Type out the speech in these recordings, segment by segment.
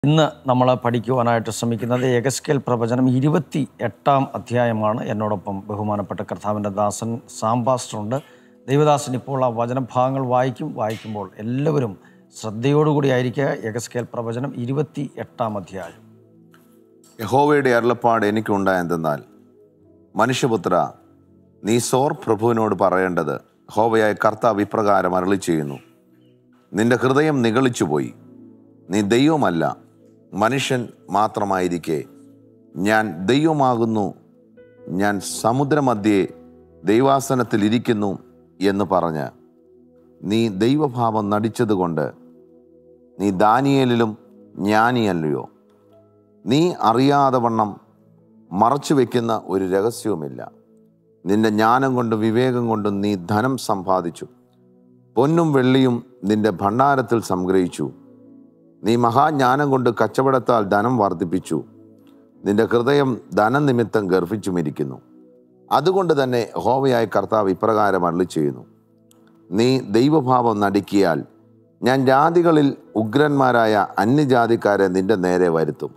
ഇന്ന് നമ്മൾ പഠിക്കുവാനായിട്ട് ശ്രമിക്കുന്നത് എഗസ്കേൽ പ്രവചനം ഇരുപത്തി എട്ടാം അധ്യായമാണ് എന്നോടൊപ്പം ബഹുമാനപ്പെട്ട കർത്താവിൻ്റെ ദാസൻ സാംബാസ്റ്ററുണ്ട് ദൈവദാസൻ ഇപ്പോൾ ആ വചനഭാഗങ്ങൾ വായിക്കും വായിക്കുമ്പോൾ എല്ലാവരും ശ്രദ്ധയോടുകൂടി ആയിരിക്കുക എഗസ്കേൽ പ്രവചനം ഇരുപത്തി എട്ടാം അധ്യായം യഹോവയുടെ അരുളപ്പാട് എനിക്കുണ്ടായെന്തെന്നാൽ മനുഷ്യപുത്ര നീ സോർ പ്രഭുവിനോട് പറയേണ്ടത് യഹോവയായ കർത്താവ് ഇപ്രകാരം അരളി ചെയ്യുന്നു നിന്റെ ഹൃദയം നിഗളിച്ചുപോയി നീ ദൈവമല്ല മനുഷ്യൻ മാത്രമായിരിക്കെ ഞാൻ ദൈവമാകുന്നു ഞാൻ സമുദ്രമധ്യേ ദൈവാസനത്തിൽ ഇരിക്കുന്നു എന്ന് പറഞ്ഞ് നീ ദൈവഭാവം നടിച്ചതുകൊണ്ട് നീ ദാനിയേലിലും ജ്ഞാനിയല്ലയോ നീ അറിയാതെ വണ്ണം മറച്ചു വെക്കുന്ന ഒരു രഹസ്യവുമില്ല നിന്റെ ജ്ഞാനം കൊണ്ടും വിവേകം കൊണ്ടും നീ ധനം സമ്പാദിച്ചു പൊന്നും വെള്ളിയും നിന്റെ ഭണ്ഡാരത്തിൽ സംഗ്രഹിച്ചു നീ മഹാജ്ഞാനം കൊണ്ട് കച്ചവടത്താൽ ധനം വർദ്ധിപ്പിച്ചു നിന്റെ ഹൃദയം ധനനിമിത്തം ഗർഭിച്ചുമിരിക്കുന്നു അതുകൊണ്ട് തന്നെ ഹോവയായ കർത്താവ് ഇപ്രകാരം അരളി ചെയ്യുന്നു നീ ദൈവഭാവം നടുക്കിയാൽ ഞാൻ ജാതികളിൽ ഉഗ്രന്മാരായ അന്യജാതിക്കാരെ നിന്റെ നേരെ വരുത്തും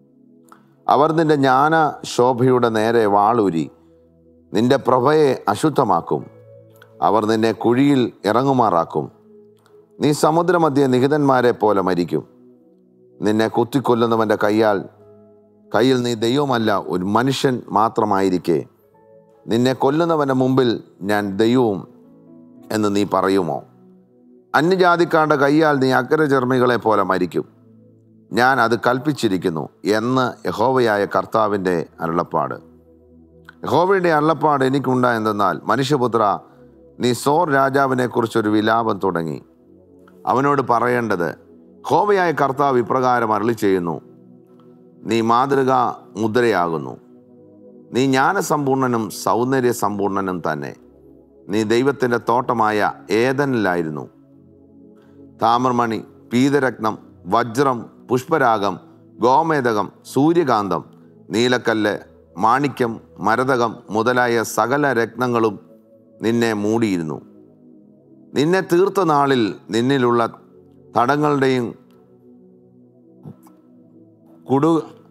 അവർ നിന്റെ ജ്ഞാന ശോഭയുടെ നേരെ വാളൂരി നിന്റെ പ്രഭയെ അശുദ്ധമാക്കും അവർ നിന്നെ കുഴിയിൽ ഇറങ്ങുമാറാക്കും നീ സമുദ്രമധ്യ നിഹിതന്മാരെ പോലെ മരിക്കും നിന്നെ കുത്തിക്കൊല്ലുന്നവൻ്റെ കയ്യാൽ കയ്യിൽ നീ ദൈവമല്ല ഒരു മനുഷ്യൻ മാത്രമായിരിക്കെ നിന്നെ കൊല്ലുന്നവൻ്റെ മുമ്പിൽ ഞാൻ ദൈവവും എന്ന് നീ പറയുമോ അന്യജാതിക്കാരുടെ കയ്യാൽ നീ അഗ്രചർമ്മികളെ പോലെ മരിക്കും ഞാൻ അത് കൽപ്പിച്ചിരിക്കുന്നു എന്ന് യഹോവയായ കർത്താവിൻ്റെ അരുളപ്പാട് യഹോവയുടെ അരുളപ്പാട് എനിക്കുണ്ടായെന്തെന്നാൽ മനുഷ്യപുത്ര നീ സോർ രാജാവിനെ കുറിച്ചൊരു വിലാപം തുടങ്ങി അവനോട് പറയേണ്ടത് ഹോവയായ കർത്താവ് ഇപ്രകാരം അരളി ചെയ്യുന്നു നീ മാതൃക മുദ്രയാകുന്നു നീ ജ്ഞാനസമ്പൂർണനും സൗന്ദര്യ സമ്പൂർണനും തന്നെ നീ ദൈവത്തിൻ്റെ തോട്ടമായ ഏതനിലായിരുന്നു താമർമണി പീതരത്നം വജ്രം പുഷ്പരാഗം ഗോമേതകം സൂര്യകാന്തം നീലക്കല്ല് മാണിക്യം മരതകം മുതലായ സകല രത്നങ്ങളും നിന്നെ മൂടിയിരുന്നു നിന്നെ തീർത്ത നാളിൽ നിന്നിലുള്ള തടങ്ങളുടെയും കുടു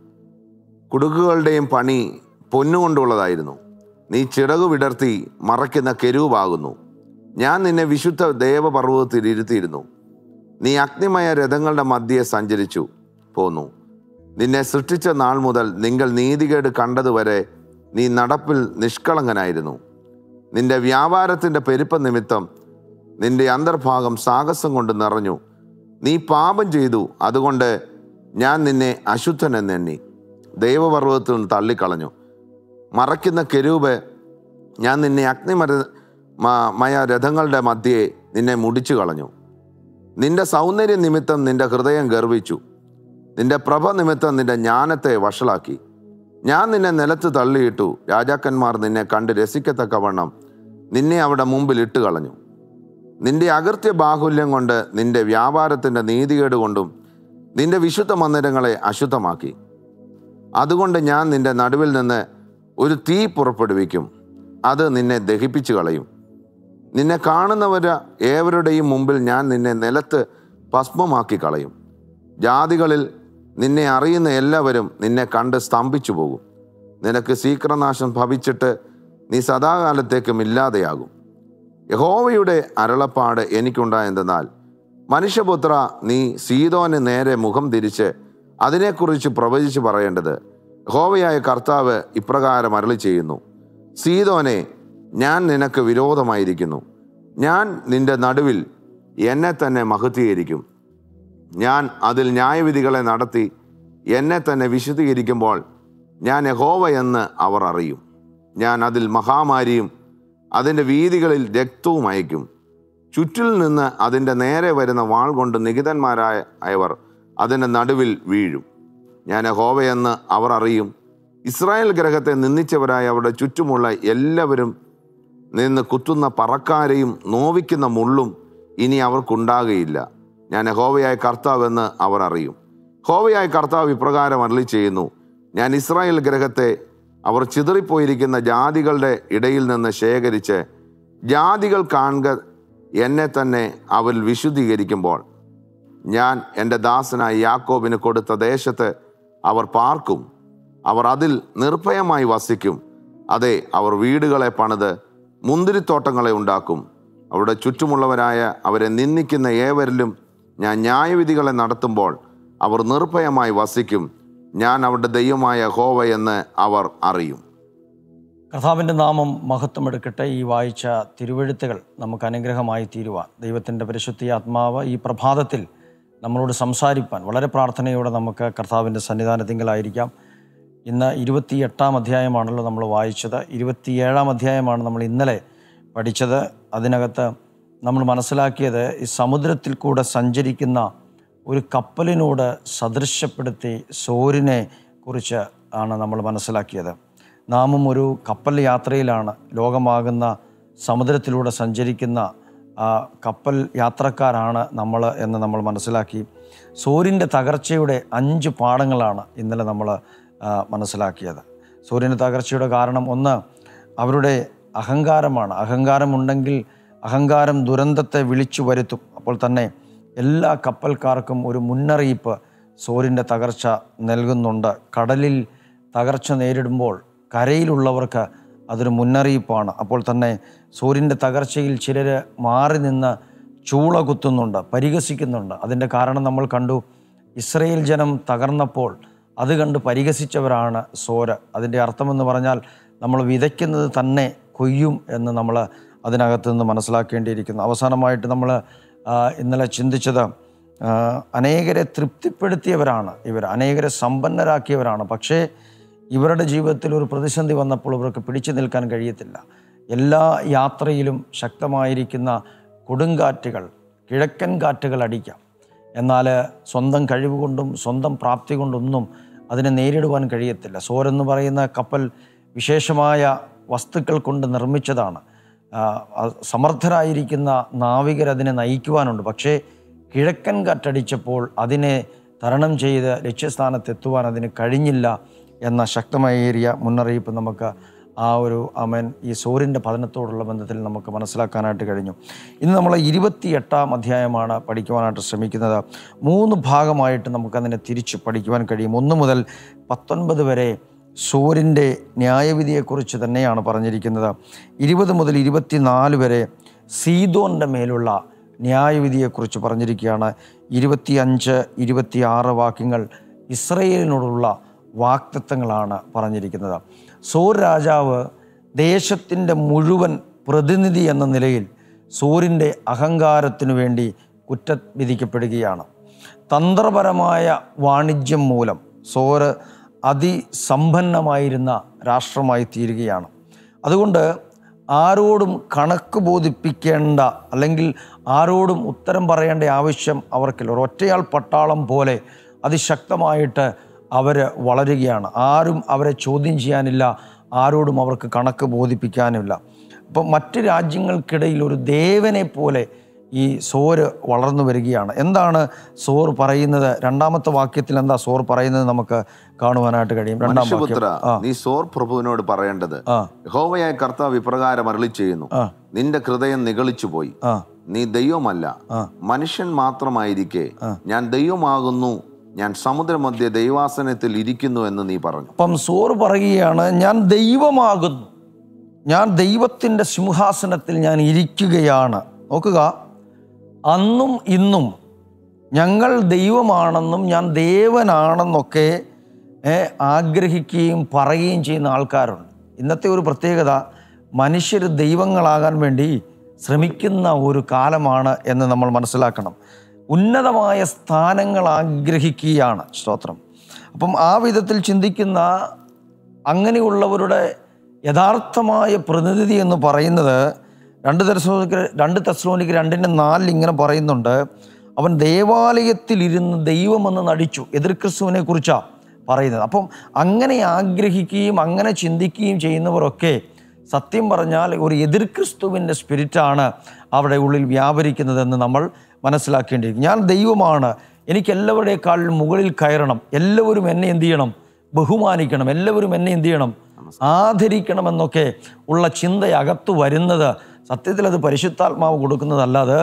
കുടുക്കുകളുടെയും പണി പൊന്നുകൊണ്ടുള്ളതായിരുന്നു നീ ചിറകു വിടർത്തി മറയ്ക്കുന്ന കെരൂപാകുന്നു ഞാൻ നിന്നെ വിശുദ്ധ ദേവപർവ്വതത്തിൽ ഇരുത്തിയിരുന്നു നീ അഗ്നിമയ രഥങ്ങളുടെ മധ്യേ സഞ്ചരിച്ചു പോന്നു നിന്നെ സൃഷ്ടിച്ച നാൾ മുതൽ നിങ്ങൾ നീതികേട് കണ്ടതുവരെ നീ നടപ്പിൽ നിഷ്കളങ്കനായിരുന്നു നിന്റെ വ്യാപാരത്തിൻ്റെ പെരുപ്പ നിമിത്തം നിന്റെ അന്തർഭാഗം സാഹസം കൊണ്ട് നിറഞ്ഞു നീ പാപം ചെയ്തു അതുകൊണ്ട് ഞാൻ നിന്നെ അശുദ്ധനെന്നെണ്ണി ദൈവപർവ്വതത്തിൽ നിന്ന് തള്ളിക്കളഞ്ഞു മറയ്ക്കുന്ന കെരൂപ് ഞാൻ നിന്നെ അഗ്നിമര മ- മയ രഥങ്ങളുടെ മധ്യേ നിന്നെ മുടിച്ചു കളഞ്ഞു നിന്റെ സൗന്ദര്യ നിമിത്തം നിന്റെ ഹൃദയം ഗർവിച്ചു നിന്റെ പ്രഭ നിമിത്തം നിന്റെ ജ്ഞാനത്തെ വഷളാക്കി ഞാൻ നിന്നെ നിലത്ത് തള്ളിയിട്ടു രാജാക്കന്മാർ നിന്നെ കണ്ട് രസിക്കത്തക്കവണ്ണം നിന്നെ അവിടെ മുമ്പിൽ ഇട്ട് കളഞ്ഞു നിന്റെ അകൃത്യ ബാഹുല്യം കൊണ്ട് നിന്റെ വ്യാപാരത്തിൻ്റെ നീതികേട് കൊണ്ടും നിന്റെ വിശുദ്ധ മന്ദിരങ്ങളെ അശുദ്ധമാക്കി അതുകൊണ്ട് ഞാൻ നിന്റെ നടുവിൽ നിന്ന് ഒരു തീ പുറപ്പെടുവിക്കും അത് നിന്നെ ദഹിപ്പിച്ചു കളയും നിന്നെ കാണുന്നവർ ഏവരുടെയും മുമ്പിൽ ഞാൻ നിന്നെ നിലത്ത് ഭസ്മമാക്കി കളയും ജാതികളിൽ നിന്നെ അറിയുന്ന എല്ലാവരും നിന്നെ കണ്ട് സ്തംഭിച്ചു പോകും നിനക്ക് ശീക്രനാശം ഭവിച്ചിട്ട് നീ സദാകാലത്തേക്കും ഇല്ലാതെയാകും യഹോവയുടെ അരുളപ്പാട് എനിക്കുണ്ടായെന്തെന്നാൽ മനുഷ്യപുത്ര നീ സീതോന് നേരെ മുഖം തിരിച്ച് അതിനെക്കുറിച്ച് പ്രവചിച്ച് പറയേണ്ടത് യഹോവയായ കർത്താവ് ഇപ്രകാരം അരളി ചെയ്യുന്നു സീതോനെ ഞാൻ നിനക്ക് വിരോധമായിരിക്കുന്നു ഞാൻ നിന്റെ നടുവിൽ എന്നെ തന്നെ മഹത്വീകരിക്കും ഞാൻ അതിൽ ന്യായവിധികളെ നടത്തി എന്നെ തന്നെ വിശുദ്ധീകരിക്കുമ്പോൾ ഞാൻ യഹോവ എന്ന് അവർ അറിയും ഞാൻ അതിൽ മഹാമാരിയും അതിൻ്റെ വീതികളിൽ രക്തവും അയക്കും ചുറ്റിൽ നിന്ന് അതിൻ്റെ നേരെ വരുന്ന വാൾ കൊണ്ട് നികിതന്മാരായ അയവർ അതിൻ്റെ നടുവിൽ വീഴും ഞാൻ യഹോവയെന്ന് അവർ അറിയും ഇസ്രായേൽ ഗ്രഹത്തെ നിന്ദിച്ചവരായ അവരുടെ ചുറ്റുമുള്ള എല്ലാവരും നിന്ന് കുത്തുന്ന പറക്കാരെയും നോവിക്കുന്ന മുള്ളും ഇനി അവർക്കുണ്ടാകുകയില്ല ഞാൻ യഹോവയായ കർത്താവെന്ന് അവർ അറിയും ഹോവയായ കർത്താവ് ഇപ്രകാരം അരളി ചെയ്യുന്നു ഞാൻ ഇസ്രായേൽ ഗ്രഹത്തെ അവർ ചിതറിപ്പോയിരിക്കുന്ന ജാതികളുടെ ഇടയിൽ നിന്ന് ശേഖരിച്ച് ജാതികൾ കാണുക എന്നെ തന്നെ അവൽ വിശുദ്ധീകരിക്കുമ്പോൾ ഞാൻ എൻ്റെ ദാസനായ യാക്കോബിന് കൊടുത്ത ദേശത്ത് അവർ പാർക്കും അവർ അതിൽ നിർഭയമായി വസിക്കും അതെ അവർ വീടുകളെ പണിത് മുന്തിരിത്തോട്ടങ്ങളെ ഉണ്ടാക്കും അവരുടെ ചുറ്റുമുള്ളവരായ അവരെ നിന്ദിക്കുന്ന ഏവരിലും ഞാൻ ന്യായവിധികളെ നടത്തുമ്പോൾ അവർ നിർഭയമായി വസിക്കും ഞാൻ അവരുടെ ദൈവമായ ഹോവ എന്ന് അവർ അറിയും കർത്താവിൻ്റെ നാമം മഹത്വമെടുക്കട്ടെ ഈ വായിച്ച തിരുവഴുത്തുകൾ നമുക്ക് അനുഗ്രഹമായി തീരുവാൻ ദൈവത്തിൻ്റെ പരിശുദ്ധി ആത്മാവ് ഈ പ്രഭാതത്തിൽ നമ്മളോട് സംസാരിപ്പാൻ വളരെ പ്രാർത്ഥനയോടെ നമുക്ക് കർത്താവിൻ്റെ സന്നിധാനത്തിങ്കലായിരിക്കാം ഇന്ന് ഇരുപത്തി എട്ടാം അധ്യായമാണല്ലോ നമ്മൾ വായിച്ചത് ഇരുപത്തിയേഴാം അധ്യായമാണ് നമ്മൾ ഇന്നലെ പഠിച്ചത് അതിനകത്ത് നമ്മൾ മനസ്സിലാക്കിയത് ഈ സമുദ്രത്തിൽ കൂടെ സഞ്ചരിക്കുന്ന ഒരു കപ്പലിനോട് സദൃശ്യപ്പെടുത്തി സോരിനെ കുറിച്ച് ആണ് നമ്മൾ മനസ്സിലാക്കിയത് നാമും ഒരു കപ്പൽ യാത്രയിലാണ് ലോകമാകുന്ന സമുദ്രത്തിലൂടെ സഞ്ചരിക്കുന്ന ആ, കപ്പൽ യാത്രക്കാരാണ് നമ്മൾ എന്ന് നമ്മൾ മനസ്സിലാക്കി സൂര്യൻ്റെ തകർച്ചയുടെ അഞ്ച് പാഠങ്ങളാണ് ഇന്നലെ നമ്മൾ ആ, മനസ്സിലാക്കിയത് സൂര്യൻ്റെ തകർച്ചയുടെ കാരണം ഒന്ന് അവരുടെ അഹങ്കാരമാണ് അഹങ്കാരമുണ്ടെങ്കിൽ അഹങ്കാരം ദുരന്തത്തെ വിളിച്ചു വരുത്തും അപ്പോൾ തന്നെ എല്ലാ കപ്പൽക്കാർക്കും ഒരു മുന്നറിയിപ്പ് സൂര്യൻ്റെ തകർച്ച നൽകുന്നുണ്ട് കടലിൽ തകർച്ച നേരിടുമ്പോൾ കരയിലുള്ളവർക്ക് അതൊരു മുന്നറിയിപ്പാണ് അപ്പോൾ തന്നെ സൂര്യൻ്റെ തകർച്ചയിൽ ചിലർ മാറി നിന്ന് ചൂള കുത്തുന്നുണ്ട് പരിഹസിക്കുന്നുണ്ട് അതിൻ്റെ കാരണം നമ്മൾ കണ്ടു ഇസ്രയേൽ ജനം തകർന്നപ്പോൾ അത് കണ്ട് പരിഹസിച്ചവരാണ് സോര അതിൻ്റെ അർത്ഥമെന്ന് പറഞ്ഞാൽ നമ്മൾ വിതയ്ക്കുന്നത് തന്നെ കൊയ്യും എന്ന് നമ്മൾ അതിനകത്ത് നിന്ന് മനസ്സിലാക്കേണ്ടിയിരിക്കുന്നു അവസാനമായിട്ട് നമ്മൾ ഇന്നലെ ചിന്തിച്ചത് ആ, അനേകരെ തൃപ്തിപ്പെടുത്തിയവരാണ് ഇവർ അനേകരെ സമ്പന്നരാക്കിയവരാണ് പക്ഷേ ഇവരുടെ ജീവിതത്തിൽ ഒരു പ്രതിസന്ധി വന്നപ്പോൾ ഇവർക്ക് പിടിച്ചു നിൽക്കാൻ കഴിയത്തില്ല എല്ലാ യാത്രയിലും ശക്തമായിരിക്കുന്ന കൊടുങ്കാറ്റുകൾ കിഴക്കൻ കാറ്റുകൾ അടിക്കാം എന്നാൽ സ്വന്തം കഴിവ് കൊണ്ടും സ്വന്തം പ്രാപ്തി കൊണ്ടൊന്നും അതിനെ നേരിടുവാൻ കഴിയത്തില്ല സോരെന്ന് പറയുന്ന കപ്പൽ വിശേഷമായ വസ്തുക്കൾ കൊണ്ട് നിർമ്മിച്ചതാണ് ആ, അത് സമർത്ഥരായിരിക്കുന്ന നാവികരതിനെ നയിക്കുവാനുണ്ട് പക്ഷേ കിഴക്കൻ കാറ്റടിച്ചപ്പോൾ അതിനെ തരണം ചെയ്ത് ലക്ഷ്യസ്ഥാനത്തെത്തുവാൻ അതിന് കഴിഞ്ഞില്ല എന്ന ശക്തമേറിയ മുന്നറിയിപ്പ് നമുക്ക് ആ ഒരു അമൻ ഈ സൂര്യൻ്റെ പതനത്തോടുള്ള ബന്ധത്തിൽ നമുക്ക് മനസ്സിലാക്കാനായിട്ട് കഴിഞ്ഞു ഇന്ന് നമ്മൾ ഇരുപത്തി എട്ടാം അധ്യായമാണ് പഠിക്കുവാനായിട്ട് ശ്രമിക്കുന്നത് മൂന്ന് ഭാഗമായിട്ട് നമുക്കതിനെ തിരിച്ച് പഠിക്കുവാൻ കഴിയും ഒന്ന് മുതൽ പത്തൊൻപത് വരെ സൂര്യൻ്റെ ന്യായവിധിയെക്കുറിച്ച് തന്നെയാണ് പറഞ്ഞിരിക്കുന്നത് ഇരുപത് മുതൽ ഇരുപത്തിനാല് വരെ സീതോൻ്റെ മേലുള്ള ന്യായവിധിയെക്കുറിച്ച് പറഞ്ഞിരിക്കുകയാണ് ഇരുപത്തിയഞ്ച് ഇരുപത്തിയാറ് വാക്യങ്ങൾ ഇസ്രയേലിനോടുള്ള വാക്തത്വങ്ങളാണ് പറഞ്ഞിരിക്കുന്നത് സൂർ രാജാവ് ദേശത്തിൻ്റെ മുഴുവൻ പ്രതിനിധി എന്ന നിലയിൽ സൂര്യൻ്റെ അഹങ്കാരത്തിനു വേണ്ടി കുറ്റ വിധിക്കപ്പെടുകയാണ് തന്ത്രപരമായ വാണിജ്യം മൂലം സോര് അതിസമ്പന്നമായിരുന്ന രാഷ്ട്രമായി തീരുകയാണ് അതുകൊണ്ട് ആരോടും കണക്ക് ബോധിപ്പിക്കേണ്ട അല്ലെങ്കിൽ ആരോടും ഉത്തരം പറയേണ്ട ആവശ്യം അവർക്കില്ല ഒരു ഒറ്റയാൾ പട്ടാളം പോലെ അതിശക്തമായിട്ട് അവർ വളരുകയാണ് ആരും അവരെ ചോദ്യം ചെയ്യാനില്ല ആരോടും അവർക്ക് കണക്ക് ബോധിപ്പിക്കാനുമില്ല അപ്പം മറ്റ് രാജ്യങ്ങൾക്കിടയിൽ ഒരു ദേവനെ പോലെ ഈ സോര് വളർന്നു വരികയാണ് എന്താണ് സോർ പറയുന്നത് രണ്ടാമത്തെ വാക്യത്തിൽ എന്താ സോർ പറയുന്നത് നമുക്ക് കാണുവാനായിട്ട് കഴിയും രണ്ടാം വാക്യം മനുഷ്യപുത്ര നീ സോർ പ്രഭുവിനോട് പറയേണ്ടത് ആ യഹോവയായ കർത്താവ് ഇപ്രകാരം അരളി ചെയ്യുന്നു ആ. നിന്റെ ഹൃദയം നിഗളിച്ചു പോയി ആ നീ ദൈവമല്ല ആ. മനുഷ്യൻ മാത്രമായിരിക്കെ ഞാൻ ദൈവമാകുന്നു ഞാൻ സമുദ്രമധ്യ ദൈവാസനത്തിൽ ഇരിക്കുന്നു എന്ന് നീ പറഞ്ഞു അപ്പം സോർ പറയുകയാണ് ഞാൻ ദൈവമാകുന്നു ഞാൻ ദൈവത്തിൻ്റെ സിംഹാസനത്തിൽ ഞാൻ ഇരിക്കുകയാണ് നോക്കുക അന്നും ഇന്നും ഞങ്ങൾ ദൈവമാണെന്നും ഞാൻ ദേവനാണെന്നൊക്കെ ഏ, ആഗ്രഹിക്കുകയും പറയുകയും ചെയ്യുന്ന ആൾക്കാരുണ്ട് ഇന്നത്തെ ഒരു പ്രത്യേകത മനുഷ്യർ ദൈവങ്ങളാകാൻ വേണ്ടി ശ്രമിക്കുന്ന ഒരു കാലമാണ് എന്ന് നമ്മൾ മനസ്സിലാക്കണം ഉന്നതമായ സ്ഥാനങ്ങൾ ആഗ്രഹിക്കുകയാണ് സ്തോത്രം അപ്പം ആ വിധത്തിൽ ചിന്തിക്കുന്ന അങ്ങനെയുള്ളവരുടെ യഥാർത്ഥമായ പ്രതിനിധി എന്ന് പറയുന്നത് രണ്ട് തെസ്ലോനിക്ക് രണ്ട് തെസ്ലോനിക്ക് രണ്ടിൻ്റെ നാലിൽ ഇങ്ങനെ പറയുന്നുണ്ട് അവൻ ദേവാലയത്തിലിരുന്ന് ദൈവമെന്ന് നടിച്ചു എതിർ ക്രിസ്തുവിനെ കുറിച്ചാണ് പറയുന്നത് അപ്പം അങ്ങനെ ആഗ്രഹിക്കുകയും അങ്ങനെ ചിന്തിക്കുകയും ചെയ്യുന്നവരൊക്കെ സത്യം പറഞ്ഞാൽ ഒരു എതിർ ക്രിസ്തുവിൻ്റെ സ്പിരിറ്റാണ് അവിടെ ഉള്ളിൽ വ്യാപരിക്കുന്നതെന്ന് നമ്മൾ മനസ്സിലാക്കേണ്ടിയിരിക്കും ഞാൻ ദൈവമാണ് എനിക്ക് എല്ലാവരുടെക്കാളും മുകളിൽ കയറണം എല്ലാവരും എന്നെ എന്ത് ചെയ്യണം ബഹുമാനിക്കണം എല്ലാവരും എന്നെ എന്ത് ചെയ്യണം ആദരിക്കണമെന്നൊക്കെ ഉള്ള ചിന്ത അകത്തു വരുന്നത് സത്യത്തിൽ അത് പരിശുദ്ധാത്മാവ് കൊടുക്കുന്നതല്ലാതെ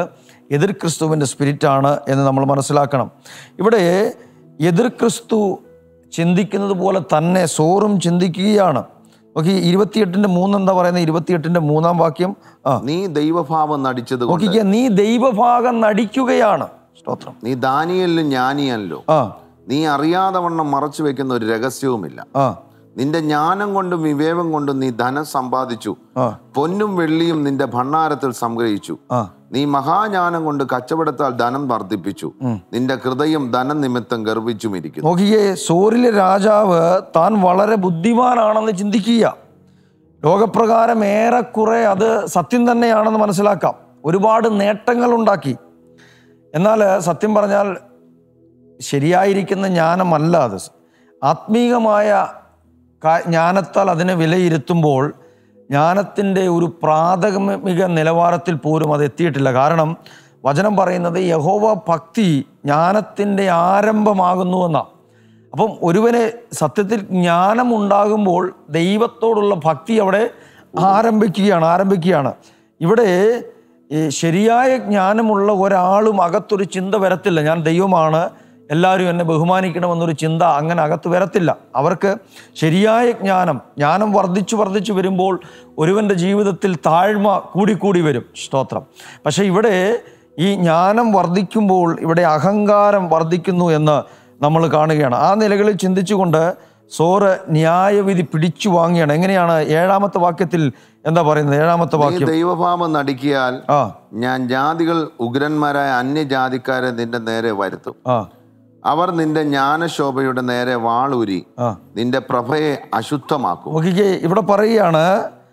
എതിർ ക്രിസ്തുവിൻ്റെ സ്പിരിറ്റാണ് എന്ന് നമ്മൾ മനസ്സിലാക്കണം ഇവിടെ എതിർ ക്രിസ്തു ചിന്തിക്കുന്നത് പോലെ തന്നെ സോറും ചിന്തിക്കുകയാണ് നോക്കി ഇരുപത്തിയെട്ടിൻ്റെ മൂന്ന് എന്താ പറയുന്നത് ഇരുപത്തിയെട്ടിൻ്റെ മൂന്നാം വാക്യം ആ നീ ദൈവഭാവം നടിച്ചത് കൊണ്ട് നോക്കിക്കുക നീ ദൈവഭാഗം നടിക്കുകയാണ് സ്തോത്രം നീ ദാനിയലിലും ജ്ഞാനിയല്ലോ ആ നീ അറിയാതെ വണ്ണം മറച്ചു വെക്കുന്ന ഒരു രഹസ്യവുമില്ല ആ നിന്റെ ജ്ഞാനം കൊണ്ടും വിവേകം കൊണ്ടും നീ ധനം സമ്പാദിച്ചു ആ പൊന്നും വെള്ളിയും നിന്റെ ഭണ്ഡാരത്തിൽ സംഗ്രഹിച്ചു ആ നീ മഹാജ്ഞാനം കൊണ്ട് കച്ചവടത്താൽ ധനം വർദ്ധിപ്പിച്ചു നിന്റെ ഹൃദയം ധനം നിമിത്തം ഗർവിച്ചുമിരിക്കുന്നു നോക്കിയേ സോറിലെ രാജാവ് താൻ വളരെ ബുദ്ധിമാനാണെന്ന് ചിന്തിക്കുക ലോകപ്രകാരം ഏറെക്കുറെ അത് സത്യം തന്നെയാണെന്ന് മനസ്സിലാക്കാം ഒരുപാട് നേട്ടങ്ങൾ ഉണ്ടാക്കി എന്നാൽ സത്യം പറഞ്ഞാൽ ശരിയായിരിക്കുന്ന ജ്ഞാനമല്ല അത് ആത്മീകമായ കാ- ജ്ഞാനത്താൽ അതിനെ വിലയിരുത്തുമ്പോൾ ജ്ഞാനത്തിൻ്റെ ഒരു പ്രാഥമിക നിലവാരത്തിൽ പോലും അത് എത്തിയിട്ടില്ല കാരണം വചനം പറയുന്നത് യഹോവ ഭക്തി ജ്ഞാനത്തിൻ്റെ ആരംഭമാകുന്നുവെന്നാണ് അപ്പം ഒരുവന് സത്യത്തിൽ ജ്ഞാനം ഉണ്ടാകുമ്പോൾ ദൈവത്തോടുള്ള ഭക്തി അവിടെ ആരംഭിക്കുകയാണ് ആരംഭിക്കുകയാണ് ഇവിടെ ഈ ശരിയായ ജ്ഞാനമുള്ള ഒരാളും അകത്തൊരു ചിന്ത വരത്തില്ല ഞാൻ ദൈവമാണ് എല്ലാവരും എന്നെ ബഹുമാനിക്കണമെന്നൊരു ചിന്ത അങ്ങനെ അകത്ത് വരത്തില്ല അവർക്ക് ശരിയായ ജ്ഞാനം ജ്ഞാനം വർദ്ധിച്ചു വർദ്ധിച്ചു വരുമ്പോൾ ഒരുവൻ്റെ ജീവിതത്തിൽ താഴ്മ കൂടിക്കൂടി വരും സ്തോത്രം പക്ഷേ ഇവിടെ ഈ ജ്ഞാനം വർദ്ധിക്കുമ്പോൾ ഇവിടെ അഹങ്കാരം വർദ്ധിക്കുന്നു എന്ന് നമ്മൾ കാണുകയാണ് ആ നിലകളിൽ ചിന്തിച്ചുകൊണ്ട് സോറ് ന്യായവിധി പിടിച്ചു വാങ്ങിയാണ് എങ്ങനെയാണ് ഏഴാമത്തെ വാക്യത്തിൽ എന്താ പറയുന്നത് ഏഴാമത്തെ നീ വാക്യം ദൈവഭാവം നടിക്കിയാൽ ആ ഞാൻ ജാതികൾ ഉഗ്രന്മാരായ അന്യജാതിക്കാരെ നിന്റെ നേരെ വരുത്തും ആ അവർ നിന്റെ ജ്ഞാനശോഭയുടെ നേരെ വാളൂരി ആ നിന്റെ പ്രഭയെ അശുദ്ധമാക്കും നോക്കിക്കേ ഇവിടെ പറയുകയാണ്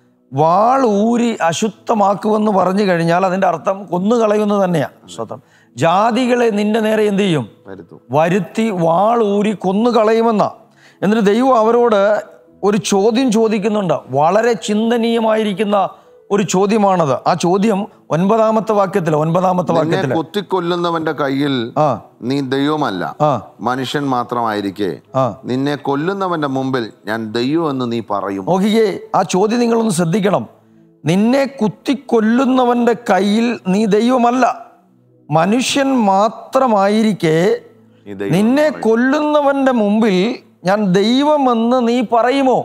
വാൾ ഊരി അശുദ്ധമാക്കുമെന്ന് പറഞ്ഞു കഴിഞ്ഞാൽ അതിൻ്റെ അർത്ഥം കൊന്നുകളയുന്നു തന്നെയാണ് സ്വതം ജാതികളെ നിന്റെ നേരെ എന്ത് ചെയ്യും വരുത്തും വരുത്തി വാൾ ഊരി കൊന്നുകളയുമെന്ന എന്നിട്ട് ദൈവം അവരോട് ഒരു ചോദ്യം ചോദിക്കുന്നുണ്ട് വളരെ ചിന്തനീയമായിരിക്കുന്ന ഒരു ചോദ്യമാണത് ആ ചോദ്യം ഒൻപതാമത്തെ വാക്യത്തിൽ ഒൻപതാമത്തെ നിന്നെ വാക്യത്തിൽ കൊത്തിക്കൊല്ലുന്നവന്റെ കയ്യിൽ ആ നീ ദൈവമല്ല ആ മനുഷ്യൻ മാത്രമായിരിക്കെ ആ നിന്നെ കൊല്ലുന്നവന്റെ മുമ്പിൽ ഞാൻ ദൈവമെന്ന് നീ പറയും നോക്കിക്കേ ആ ചോദ്യം നിങ്ങളൊന്ന് ശ്രദ്ധിക്കണം നിന്നെ കുത്തിക്കൊല്ലുന്നവന്റെ കയ്യിൽ നീ ദൈവമല്ല മനുഷ്യൻ മാത്രമായിരിക്കെ നീ ദൈവം നിന്നെ കൊല്ലുന്നവന്റെ മുമ്പിൽ ഞാൻ ദൈവമെന്ന് നീ പറയുമോ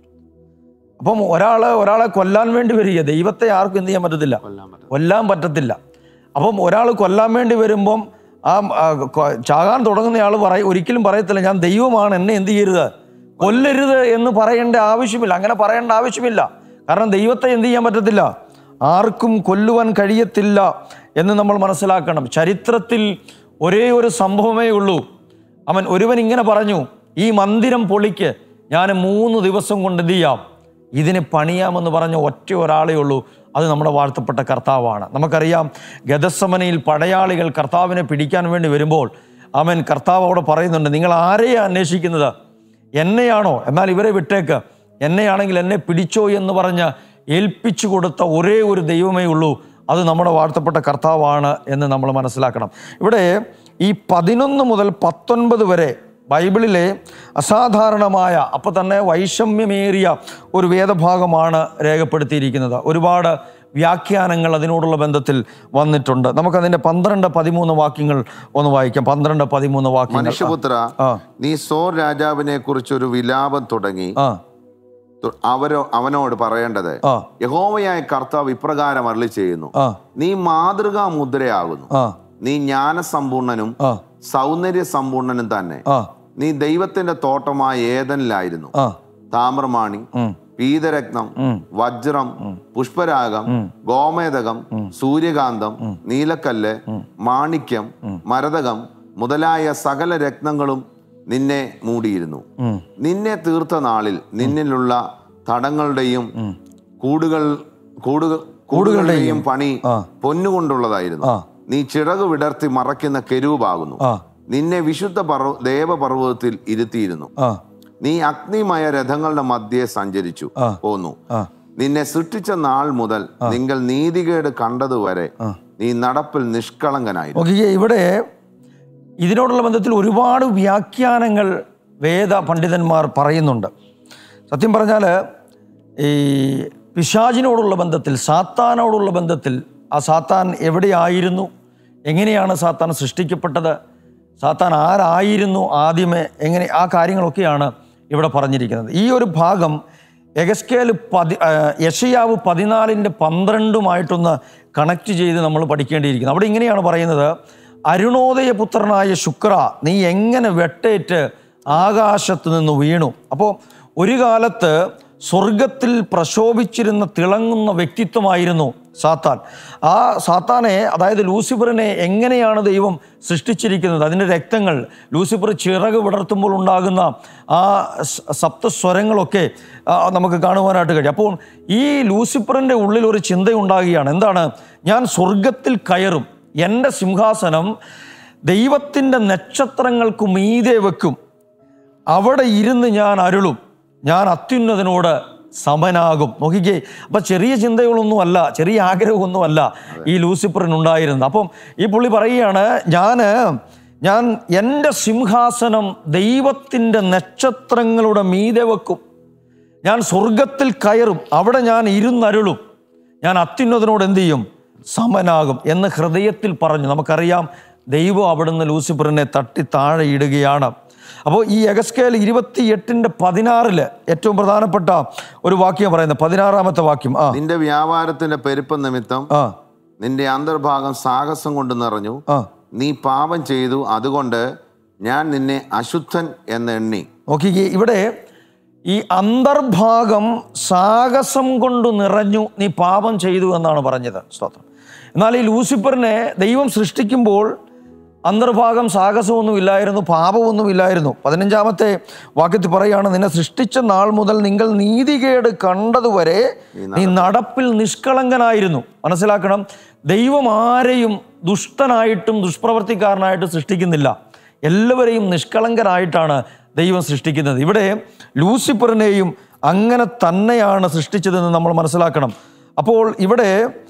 അപ്പം ഒരാളെ ഒരാളെ കൊല്ലാൻ വേണ്ടി വരിക ദൈവത്തെ ആർക്കും എന്ത് ചെയ്യാൻ പറ്റത്തില്ല കൊല്ലാൻ പറ്റും. കൊല്ലാൻ പറ്റത്തില്ല അപ്പം ഒരാൾ കൊല്ലാൻ വേണ്ടി വരുമ്പം ആ ആ, കൊ- ചാകാൻ തുടങ്ങുന്നയാൾ പറയും ഒരിക്കലും പറയത്തില്ല ഞാൻ ദൈവമാണ് എന്നെ എന്ത് ചെയ്യരുത് കൊല്ലരുത് എന്ന് പറയേണ്ട ആവശ്യമില്ല അങ്ങനെ പറയേണ്ട ആവശ്യമില്ല കാരണം ദൈവത്തെ എന്ത് ചെയ്യാൻ പറ്റത്തില്ല ആർക്കും കൊല്ലുവാൻ കഴിയത്തില്ല എന്ന് നമ്മൾ മനസ്സിലാക്കണം ചരിത്രത്തിൽ ഒരേ ഒരു സംഭവമേ ഉള്ളൂ അവൻ ഒരുവൻ ഇങ്ങനെ പറഞ്ഞു ഈ മന്ദിരം പൊളിക്ക് ഞാൻ മൂന്ന് ദിവസം കൊണ്ട് എന്ത് ചെയ്യാം ഇതിനെ പണിയാമെന്ന് പറഞ്ഞ ഒറ്റ ഒരാളേ ഉള്ളൂ അത് നമ്മുടെ വാഴ്ത്തപ്പെട്ട കർത്താവാണ് നമുക്കറിയാം ഗതസമനയിൽ പടയാളികൾ കർത്താവിനെ പിടിക്കാൻ വേണ്ടി വരുമ്പോൾ അവൻ കർത്താവ് അവിടെ പറയുന്നുണ്ട് നിങ്ങൾ ആരെയാണ് അന്വേഷിക്കുന്നത് എന്നെയാണോ എന്നാൽ ഇവരെ വിട്ടേക്ക് എന്നെയാണെങ്കിൽ എന്നെ പിടിച്ചോ എന്ന് പറഞ്ഞ് ഏൽപ്പിച്ചു കൊടുത്ത ഒരേ ഒരു ദൈവമേ ഉള്ളൂ അത് നമ്മുടെ വാഴ്ത്തപ്പെട്ട കർത്താവാണ് എന്ന് നമ്മൾ മനസ്സിലാക്കണം ഇവിടെ ഈ പതിനൊന്ന് മുതൽ പത്തൊൻപത് വരെ ബൈബിളിലെ അസാധാരണമായ അപ്പോൾ തന്നെ വൈഷമ്യമേറിയ ഒരു വേദഭാഗമാണ് രേഖപ്പെടുത്തിയിരിക്കുന്നത് ഒരുപാട് വ്യാഖ്യാനങ്ങൾ അതിനോടുള്ള ബന്ധത്തിൽ വന്നിട്ടുണ്ട് നമുക്കതിൻ്റെ പന്ത്രണ്ട് പതിമൂന്ന് വാക്യങ്ങൾ ഒന്ന് വായിക്കാം പന്ത്രണ്ട് പതിമൂന്ന് വാക്യങ്ങൾ മനുഷ്യപുത്ര ആ നീ സോർ രാജാവിനെ കുറിച്ച് ഒരു വിലാപം തുടങ്ങി ആ തു- അവരോ അവനോട് പറയേണ്ടത് ആ യഹോവയായ കർത്താവ് ഇപ്രകാരം അരളി ചെയ്യുന്നു ആ നീ മാതൃകാ മുദ്രയാകുന്നു ആ നീ ജ്ഞാനസമ്പൂർണനും ആ സൗന്ദര്യ സമ്പൂർണനും തന്നെ ആ നീ ദൈവത്തിന്റെ തോട്ടമായ ഏതനിലായിരുന്നു ആ താമ്രമാണി ഉം, പീതരത്നം ഉം. വജ്രം പുഷ്പരാഗം ഗോമേതകം സൂര്യകാന്തം നീലക്കല്ല് മാണിക്യം മരതകം മുതലായ സകല രത്നങ്ങളും നിന്നെ മൂടിയിരുന്നു ഉം. നിന്നെ തീർത്ത നാളിൽ നിന്നിലുള്ള തടങ്ങളുടെയും കൂടുകൾ കൂടുക കൂടുകളുടെയും പണി ആ. പൊന്നുകൊണ്ടുള്ളതായിരുന്നു ആ. നീ ചിറക് വിടർത്തി മറയ്ക്കുന്ന കെരൂപാകുന്നു ആ നിന്നെ വിശുദ്ധ പർവ ദേവപർവ്വതത്തിൽ ഇരുത്തിയിരുന്നു ആ നീ അഗ്നിമയ രഥങ്ങളുടെ മധ്യേ സഞ്ചരിച്ചു ആ. പോന്നു ആ നിന്നെ സൃഷ്ടിച്ച നാൾ മുതൽ നിങ്ങൾ നീതികേട് കണ്ടതുവരെ നീ നടപ്പിൽ നിഷ്കളങ്കനായി നോക്കിയേ ഇവിടെ ഇതിനോടുള്ള ബന്ധത്തിൽ ഒരുപാട് വ്യാഖ്യാനങ്ങൾ വേദ പണ്ഡിതന്മാർ പറയുന്നുണ്ട് സത്യം പറഞ്ഞാൽ ഈ പിശാചിനോടുള്ള ബന്ധത്തിൽ സാത്താനോടുള്ള ബന്ധത്തിൽ ആ സാത്താൻ എവിടെയായിരുന്നു എങ്ങനെയാണ് സാത്താൻ സൃഷ്ടിക്കപ്പെട്ടത് സാത്താൻ ആരായിരുന്നു ആദ്യമേ എങ്ങനെ ആ കാര്യങ്ങളൊക്കെയാണ് ഇവിടെ പറഞ്ഞിരിക്കുന്നത് ഈ ഒരു ഭാഗം എഗസ്കേൽ പതി ആ, യശയാവ് പതിനാലിൻ്റെ പന്ത്രണ്ടുമായിട്ടൊന്ന് കണക്ട് ചെയ്ത് നമ്മൾ പഠിക്കേണ്ടിയിരിക്കുന്നു അവിടെ ഇങ്ങനെയാണ് പറയുന്നത് അരുണോദയപുത്രനായ ശുക്ര നീ എങ്ങനെ വെട്ടേറ്റ് ആകാശത്ത് നിന്ന് വീണു അപ്പോൾ ഒരു കാലത്ത് സ്വർഗത്തിൽ പ്രശോഭിച്ചിരുന്ന തിളങ്ങുന്ന വ്യക്തിത്വമായിരുന്നു സാത്താൻ ആ സാത്താനെ അതായത് ലൂസിഫറിനെ എങ്ങനെയാണ് ദൈവം സൃഷ്ടിച്ചിരിക്കുന്നത് അതിൻ്റെ രക്തങ്ങൾ ലൂസിഫർ ചിറക് വിടർത്തുമ്പോൾ ഉണ്ടാകുന്ന ആ സ- സപ്തസ്വരങ്ങളൊക്കെ ആ, നമുക്ക് കാണുവാനായിട്ട് കഴിയും അപ്പോൾ ഈ ലൂസിഫറിൻ്റെ ഉള്ളിൽ ഒരു ചിന്തയുണ്ടാകുകയാണ് എന്താണ് ഞാൻ സ്വർഗത്തിൽ കയറും എൻ്റെ സിംഹാസനം ദൈവത്തിൻ്റെ നക്ഷത്രങ്ങൾക്ക് മീതെ വെക്കും അവിടെ ഇരുന്ന് ഞാൻ അരുളും ഞാൻ അത്യുന്നതനോട് സമനാകും നോക്കിക്കേ അപ്പൊ ചെറിയ ചിന്തകളൊന്നുമല്ല ചെറിയ ആഗ്രഹമൊന്നുമല്ല ഈ ലൂസിഫറിനുണ്ടായിരുന്നത് അപ്പം ഈ പുള്ളി പറയുകയാണ് ഞാൻ ഞാൻ എൻ്റെ സിംഹാസനം ദൈവത്തിൻ്റെ നക്ഷത്രങ്ങളുടെ മീതെ വെക്കും ഞാൻ സ്വർഗത്തിൽ കയറും അവിടെ ഞാൻ ഇരുന്നരുളും ഞാൻ അത്യുന്നതനോട് എന്ത് ചെയ്യും സമനാകും എന്ന് ഹൃദയത്തിൽ പറഞ്ഞു നമുക്കറിയാം ദൈവം അവിടുന്ന് ലൂസിഫറിനെ തട്ടി താഴെ ഇടുകയാണ് അപ്പോൾ ഈ എഗസ്കേൽ ഇരുപത്തി എട്ടിൻ്റെ പതിനാറില് ഏറ്റവും പ്രധാനപ്പെട്ട ഒരു വാക്യം പറയുന്നത് പതിനാറാമത്തെ വാക്യം ആ നിന്റെ വ്യാപാരത്തിന്റെ പെരുപ്പം നിമിത്തം ആ നിന്റെ അന്തർഭാഗം സാഹസം കൊണ്ട് നിറഞ്ഞു ആ നീ പാപം ചെയ്തു അതുകൊണ്ട് ഞാൻ നിന്നെ അശുദ്ധൻ എന്ന് എണ്ണി നോക്കിക്കേ ഇവിടെ ഈ അന്തർഭാഗം സാഹസം കൊണ്ട് നിറഞ്ഞു നീ പാപം ചെയ്തു എന്നാണ് പറഞ്ഞത് സ്തോത്രം എന്നാൽ ഈ ലൂസിഫറിനെ ദൈവം സൃഷ്ടിക്കുമ്പോൾ അന്തർഭാഗം സാഹസമൊന്നും ഇല്ലായിരുന്നു പാപമൊന്നും ഇല്ലായിരുന്നു പതിനഞ്ചാമത്തെ വാക്യത്തിൽ പറയാണ് നിന്നെ സൃഷ്ടിച്ച നാൾ മുതൽ നിങ്ങൾ നീതികേട് കണ്ടതുവരെ നീ നടപ്പിൽ നിഷ്കളങ്കനായിരുന്നു മനസ്സിലാക്കണം ദൈവം ആരെയും ദുഷ്ടനായിട്ടും ദുഷ്പ്രവർത്തിക്കാരനായിട്ടും സൃഷ്ടിക്കുന്നില്ല എല്ലാവരെയും നിഷ്കളങ്കരായിട്ടാണ് ദൈവം സൃഷ്ടിക്കുന്നത് ഇവിടെ ലൂസിഫറിനെയും അങ്ങനെ തന്നെയാണ് സൃഷ്ടിച്ചതെന്ന് നമ്മൾ മനസ്സിലാക്കണം അപ്പോൾ ഇവിടെ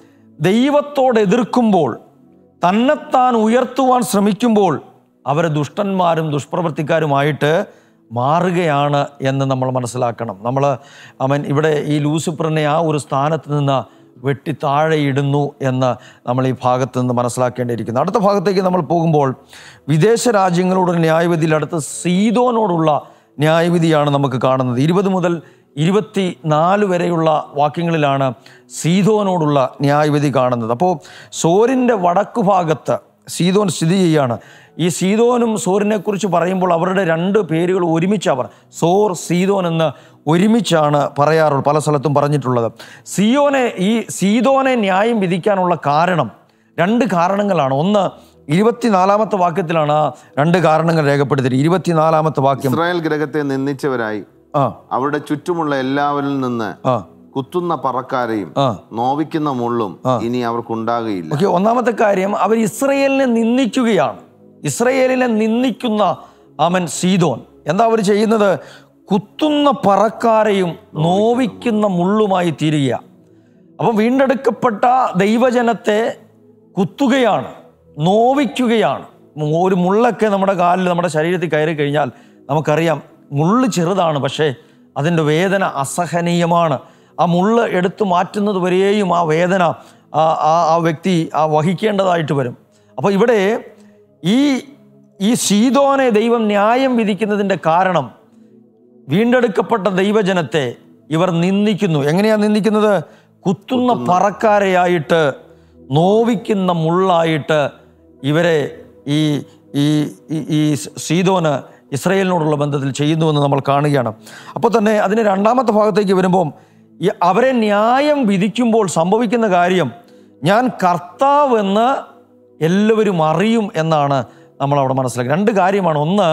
ദൈവത്തോട് എതിർക്കുമ്പോൾ തന്നെത്താൻ ഉയർത്തുവാൻ ശ്രമിക്കുമ്പോൾ അവർ ദുഷ്ടന്മാരും ദുഷ്പ്രവർത്തിക്കാരുമായിട്ട് മാറുകയാണ് എന്ന് നമ്മൾ മനസ്സിലാക്കണം നമ്മൾ അവൻ ഇവിടെ ഈ ലൂസിഫറിനെ ആ ഒരു സ്ഥാനത്ത് നിന്ന് വെട്ടി താഴെ ഇടുന്നു എന്ന് നമ്മൾ ഈ ഭാഗത്ത് നിന്ന് മനസ്സിലാക്കേണ്ടിയിരിക്കുന്നു അടുത്ത ഭാഗത്തേക്ക് നമ്മൾ പോകുമ്പോൾ വിദേശ രാജ്യങ്ങളോടുള്ള ന്യായവിധിയിൽ അടുത്ത് സീതോനോടുള്ള ന്യായവിധിയാണ് നമുക്ക് കാണുന്നത് ഇരുപത് മുതൽ ഇരുപത്തി നാല് വരെയുള്ള വാക്യങ്ങളിലാണ് സീതോനോടുള്ള ന്യായവിധി കാണുന്നത് അപ്പോൾ സോരിൻ്റെ വടക്കു ഭാഗത്ത് സീതോൻ സ്ഥിതി ചെയ്യുകയാണ് ഈ സീതോനും സോറിനെ കുറിച്ച് പറയുമ്പോൾ അവരുടെ രണ്ട് പേരുകൾ ഒരുമിച്ച് അവർ സോർ സീതോൻ എന്ന് ഒരുമിച്ചാണ് പറയാറുള്ളത് പല സ്ഥലത്തും പറഞ്ഞിട്ടുള്ളത് സിയോനെ ഈ സീതോനെ ന്യായം വിധിക്കാനുള്ള കാരണം രണ്ട് കാരണങ്ങളാണ് ഒന്ന് ഇരുപത്തിനാലാമത്തെ വാക്യത്തിലാണ് ആ രണ്ട് കാരണങ്ങൾ രേഖപ്പെടുത്തിയത് ഇരുപത്തിനാലാമത്തെ വാക്യം ഇസ്രായേൽ ഗ്രഹത്തെ നിന്ദിച്ചവരായി ആ അവരുടെ ചുറ്റുമുള്ള എല്ലാവരിൽ നിന്ന് ആ കുത്തുന്ന പറക്കാരെയും ആ നോവിക്കുന്ന മുള്ളും ഇനി അവർക്കുണ്ടാകുകയില്ല ഓക്കെ ഒന്നാമത്തെ കാര്യം അവർ ഇസ്രയേലിനെ നിന്ദിക്കുകയാണ് ഇസ്രയേലിനെ നിന്ദിക്കുന്ന അവൻ സീതോൻ എന്താ അവർ ചെയ്യുന്നത് കുത്തുന്ന പറക്കാരെയും നോവിക്കുന്ന മുള്ളുമായി തീരുക അപ്പം വീണ്ടെടുക്കപ്പെട്ട ദൈവജനത്തെ കുത്തുകയാണ് നോവിക്കുകയാണ് ഒരു മുള്ളൊക്കെ നമ്മുടെ കാലിൽ നമ്മുടെ ശരീരത്തിൽ കയറി കഴിഞ്ഞാൽ നമുക്കറിയാം മുള്ള് ചെറുതാണ് പക്ഷേ അതിൻ്റെ വേദന അസഹനീയമാണ് ആ മുള്ള് എടുത്തു മാറ്റുന്നത് വരെയും ആ വേദന ആ ആ- ആ വ്യക്തി ആ വഹിക്കേണ്ടതായിട്ട് വരും അപ്പോൾ ഇവിടെ ഈ ഈ സീതോനെ ദൈവം ന്യായം വിധിക്കുന്നതിൻ്റെ കാരണം വീണ്ടെടുക്കപ്പെട്ട ദൈവജനത്തെ ഇവർ നിന്ദിക്കുന്നു എങ്ങനെയാ നിന്ദിക്കുന്നത് കുത്തുന്ന പറക്കാരെയായിട്ട് നോവിക്കുന്ന മുള്ളായിട്ട് ഇവരെ ഈ ഈ ഈ- ഈ സീതോന് ഇസ്രയേലിനോടുള്ള ബന്ധത്തിൽ ചെയ്യുന്നുവെന്ന് നമ്മൾ കാണുകയാണ് അപ്പോൾ തന്നെ അതിന് രണ്ടാമത്തെ ഭാഗത്തേക്ക് വരുമ്പം ഈ അവരെ ന്യായം വിധിക്കുമ്പോൾ സംഭവിക്കുന്ന കാര്യം ഞാൻ കർത്താവെന്ന് എല്ലാവരും അറിയും എന്നാണ് നമ്മൾ അവിടെ മനസ്സിലാക്കുക രണ്ട് കാര്യമാണ് ഒന്ന്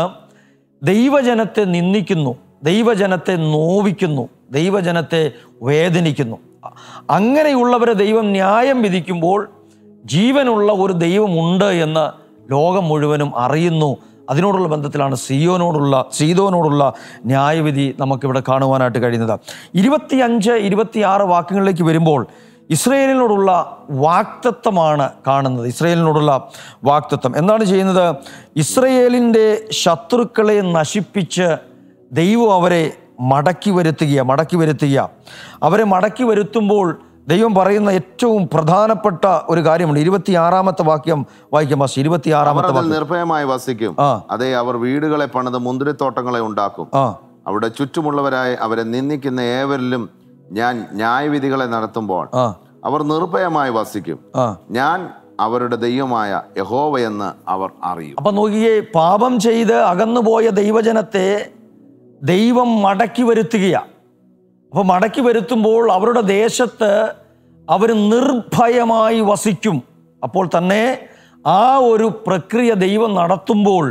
ദൈവജനത്തെ നിന്ദിക്കുന്നു ദൈവജനത്തെ നോവിക്കുന്നു ദൈവജനത്തെ വേദനിക്കുന്നു അ- അങ്ങനെയുള്ളവരെ ദൈവം ന്യായം വിധിക്കുമ്പോൾ ജീവനുള്ള ഒരു ദൈവമുണ്ട് എന്ന് ലോകം മുഴുവനും അറിയുന്നു അതിനോടുള്ള ബന്ധത്തിലാണ് സിയോനോടുള്ള സീതോനോടുള്ള ന്യായവിധി നമുക്കിവിടെ കാണുവാനായിട്ട് കഴിയുന്നത് ഇരുപത്തിയഞ്ച് ഇരുപത്തിയാറ് വാക്യങ്ങളിലേക്ക് വരുമ്പോൾ ഇസ്രയേലിനോടുള്ള വാക്തത്വമാണ് കാണുന്നത് ഇസ്രയേലിനോടുള്ള വാക്തത്വം എന്താണ് ചെയ്യുന്നത് ഇസ്രയേലിൻ്റെ ശത്രുക്കളെ നശിപ്പിച്ച് ദൈവം അവരെ മടക്കി വരുത്തുക മടക്കി വരുത്തുക അവരെ മടക്കി വരുത്തുമ്പോൾ ദൈവം പറയുന്ന ഏറ്റവും പ്രധാനപ്പെട്ട ഒരു കാര്യമുണ്ട് ഇരുപത്തിയാറാമത്തെ വാക്യം വായിക്കാം മാസ്റ്റർ അവർ ഇരുപത്തിയാറാമത്തെ അതിൽ വാക്യം നിർഭയമായി വസിക്കും ആ. അതെ അവർ വീടുകളെ പണിത് മുന്തിരിത്തോട്ടങ്ങളെ ഉണ്ടാക്കും ആ അവിടെ ചുറ്റുമുള്ളവരായി അവരെ നിന്ദിക്കുന്ന ഏവരിലും ഞാൻ ന്യായവിധികളെ നടത്തുമ്പോൾ ആ അവർ നിർഭയമായി വസിക്കും ആ ഞാൻ അവരുടെ ദൈവമായ യഹോവയെന്ന് അവർ അറിയും അപ്പൊ നോക്കിയേ പാപം ചെയ്ത് അകന്നുപോയ ദൈവജനത്തെ ദൈവം മടക്കി വരുത്തുകയാണ് അപ്പോൾ മടക്കി വരുത്തുമ്പോൾ അവരുടെ ദേശത്ത് അവർ നിർഭയമായി വസിക്കും അപ്പോൾ തന്നെ ആ ഒരു പ്രക്രിയ ദൈവം നടത്തുമ്പോൾ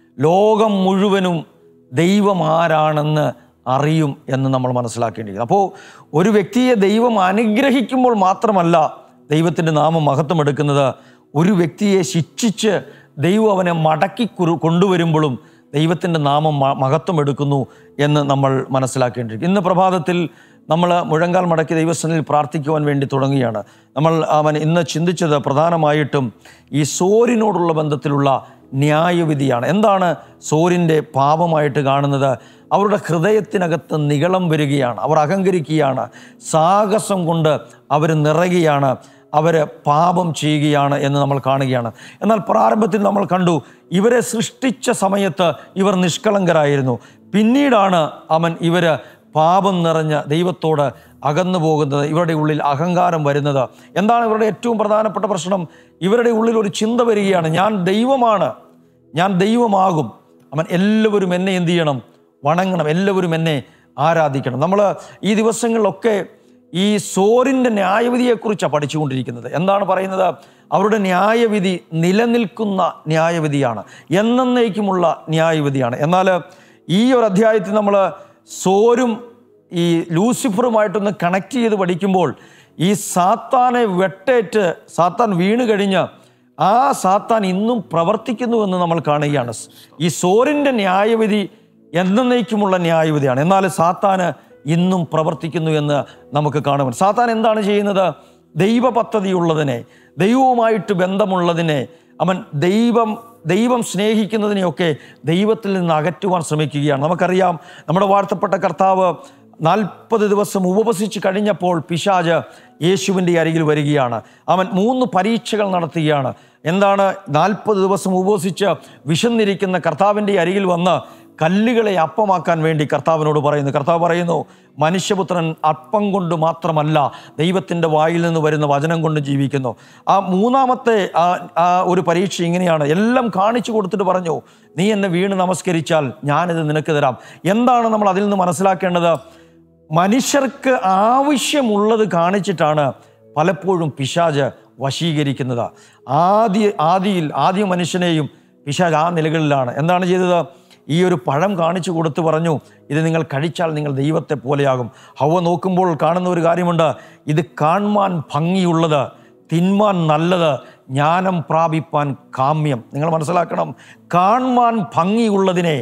ലോകം മുഴുവനും ദൈവം ആരാണെന്ന് അറിയും എന്ന് നമ്മൾ മനസ്സിലാക്കേണ്ടിയിരിക്കുന്നു അപ്പോൾ ഒരു വ്യക്തിയെ ദൈവം അനുഗ്രഹിക്കുമ്പോൾ മാത്രമല്ല ദൈവത്തിൻ്റെ നാമം മഹത്വം എടുക്കുന്നത് ഒരു വ്യക്തിയെ ശിക്ഷിച്ച് ദൈവം അവനെ മടക്കി കുരു കൊണ്ടുവരുമ്പോഴും ദൈവത്തിൻ്റെ നാമം മ- മഹത്വം എടുക്കുന്നു എന്ന് നമ്മൾ മനസ്സിലാക്കേണ്ടിയിരിക്കും ഇന്ന് പ്രഭാതത്തിൽ നമ്മൾ മുഴങ്കാൽ മടക്കി ദൈവസ്ഥനിൽ പ്രാർത്ഥിക്കുവാൻ വേണ്ടി തുടങ്ങുകയാണ് നമ്മൾ അവൻ ഇന്ന് ചിന്തിച്ചത് പ്രധാനമായിട്ടും ഈ സോരിനോടുള്ള ബന്ധത്തിലുള്ള ന്യായവിധിയാണ് എന്താണ് സോരിൻ്റെ പാപമായിട്ട് കാണുന്നത് അവരുടെ ഹൃദയത്തിനകത്ത് നികളം വരികയാണ് അവർ അഹങ്കരിക്കുകയാണ് സാഹസം കൊണ്ട് അവർ നിറയുകയാണ് അവർ പാപം ചെയ്യുകയാണ് എന്ന് നമ്മൾ കാണുകയാണ് എന്നാൽ പ്രാരംഭത്തിൽ നമ്മൾ കണ്ടു ഇവരെ സൃഷ്ടിച്ച സമയത്ത് ഇവർ നിഷ്കളങ്കരായിരുന്നു പിന്നീടാണ് അവൻ ഇവർ പാപം നിറഞ്ഞ ദൈവത്തോട് അകന്നു പോകുന്നത് ഇവരുടെ ഉള്ളിൽ അഹങ്കാരം വരുന്നത് എന്താണ് ഇവരുടെ ഏറ്റവും പ്രധാനപ്പെട്ട പ്രശ്നം ഇവരുടെ ഉള്ളിൽ ഒരു ചിന്ത വരികയാണ് ഞാൻ ദൈവമാണ് ഞാൻ ദൈവമാകും അവൻ എല്ലാവരും എന്നെ എന്ത് ചെയ്യണം വണങ്ങണം എല്ലാവരും എന്നെ ആരാധിക്കണം നമ്മൾ ഈ ദിവസങ്ങളിലൊക്കെ ഈ സോറിൻ്റെ ന്യായവിധിയെക്കുറിച്ചാണ് പഠിച്ചുകൊണ്ടിരിക്കുന്നത് എന്താണ് പറയുന്നത് അവരുടെ ന്യായവിധി നിലനിൽക്കുന്ന ന്യായവിധിയാണ് എന്നേക്കുമുള്ള ന്യായവിധിയാണ് എന്നാൽ ഈ ഒരു അധ്യായത്തിൽ നമ്മൾ സോരും ഈ ലൂസിഫറുമായിട്ടൊന്ന് കണക്ട് ചെയ്ത് പഠിക്കുമ്പോൾ ഈ സാത്താനെ വെട്ടേറ്റ് സാത്താൻ വീണ് കഴിഞ്ഞ് ആ സാത്താൻ ഇന്നും പ്രവർത്തിക്കുന്നുവെന്ന് നമ്മൾ കാണുകയാണ് ഈ സോറിൻ്റെ ന്യായവിധി എന്നേക്കുമുള്ള ന്യായവിധിയാണ് എന്നാൽ സാത്താന് ഇന്നും പ്രവർത്തിക്കുന്നു എന്ന് നമുക്ക് കാണുവാൻ സാത്താൻ എന്താണ് ചെയ്യുന്നത് ദൈവ പദ്ധതിയുള്ളതിനെ ദൈവവുമായിട്ട് ബന്ധമുള്ളതിനെ അവൻ ദൈവം ദൈവം സ്നേഹിക്കുന്നതിനെയൊക്കെ ദൈവത്തിൽ നിന്ന് അകറ്റുവാൻ ശ്രമിക്കുകയാണ് നമുക്കറിയാം നമ്മുടെ വാഴ്ത്തപ്പെട്ട കർത്താവ് നാൽപ്പത് ദിവസം ഉപവസിച്ച് കഴിഞ്ഞപ്പോൾ പിശാജ് യേശുവിൻ്റെ അരികിൽ വരികയാണ് അവൻ മൂന്ന് പരീക്ഷകൾ നടത്തുകയാണ് എന്താണ് നാൽപ്പത് ദിവസം ഉപവസിച്ച് വിശന്നിരിക്കുന്ന കർത്താവിൻ്റെ അരികിൽ വന്ന് കല്ലുകളെ അപ്പമാക്കാൻ വേണ്ടി കർത്താവിനോട് പറയുന്നു കർത്താവ് പറയുന്നു മനുഷ്യപുത്രൻ അപ്പം കൊണ്ട് മാത്രമല്ല ദൈവത്തിൻ്റെ വായിൽ നിന്ന് വരുന്ന വചനം കൊണ്ട് ജീവിക്കുന്നു ആ മൂന്നാമത്തെ ആ ആ ഒരു പരീക്ഷ ഇങ്ങനെയാണ് എല്ലാം കാണിച്ചു കൊടുത്തിട്ട് പറഞ്ഞു നീ എന്നെ വീണ് നമസ്കരിച്ചാൽ ഞാനിത് നിനക്ക് തരാം എന്താണ് നമ്മൾ അതിൽ നിന്ന് മനസ്സിലാക്കേണ്ടത് മനുഷ്യർക്ക് ആവശ്യമുള്ളത് കാണിച്ചിട്ടാണ് പലപ്പോഴും പിശാജ് വശീകരിക്കുന്നത് ആദ്യ ആദിയിൽ ആദ്യ മനുഷ്യനെയും പിശാജ് ആ നിലകളിലാണ് എന്താണ് ചെയ്തത് ഈ ഒരു പഴം കാണിച്ചു കൊടുത്ത് പറഞ്ഞു ഇത് നിങ്ങൾ കഴിച്ചാൽ നിങ്ങൾ ദൈവത്തെ പോലെയാകും ഹവ നോക്കുമ്പോൾ കാണുന്ന ഒരു കാര്യമുണ്ട് ഇത് കാണുവാൻ ഭംഗിയുള്ളത് തിന്മാൻ നല്ലത് ജ്ഞാനം പ്രാപിപ്പാൻ കാമ്യം നിങ്ങൾ മനസ്സിലാക്കണം കാണുവാൻ ഭംഗിയുള്ളതിനെ